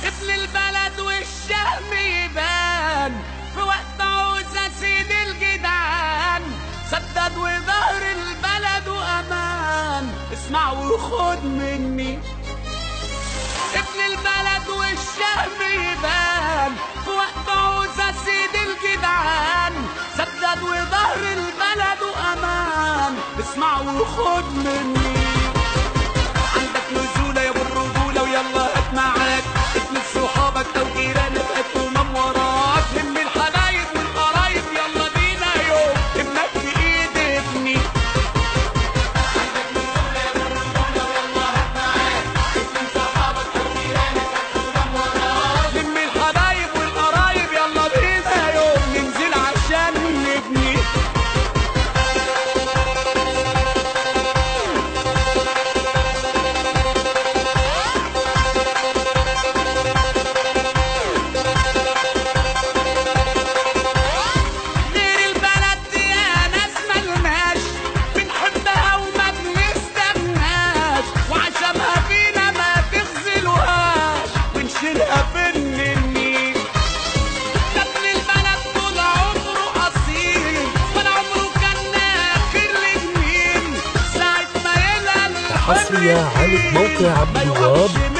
ابن البلد والشهم يبان في وقت عوزة سيد الجدعان سدد وظهر البلد وأمان اسمع وخد مني ابن البلد والشهم يبان في وقت عوزة سيد الجدعان سدد وظهر البلد وأمان اسمع وخد مني عندك نزولة يا ابو الرجولة ويلا هات معاك اتنس صحابك او جيرانك هاتهم وراك هم الحبايب والقرايب يلا بينا يوم ابنك في ايد ابني عندك نزولة يا ابو الرجولة ويلا هات معاك اتنس صحابك او جيرانك هاتهم وراك هم الحبايب والقرايب يلا بينا يوم ننزل عشان نبني غير البلد دي يا ناس ملناش بنحبها وما بنستناش وعشانها فينا ما تغزلوهاش ونشيلها في النيل ده ابن البلد طول عمره اصيل ولا عمره كان ناخر لجميل ساعة ما يلقى حصرية على موقع عبد الوهاب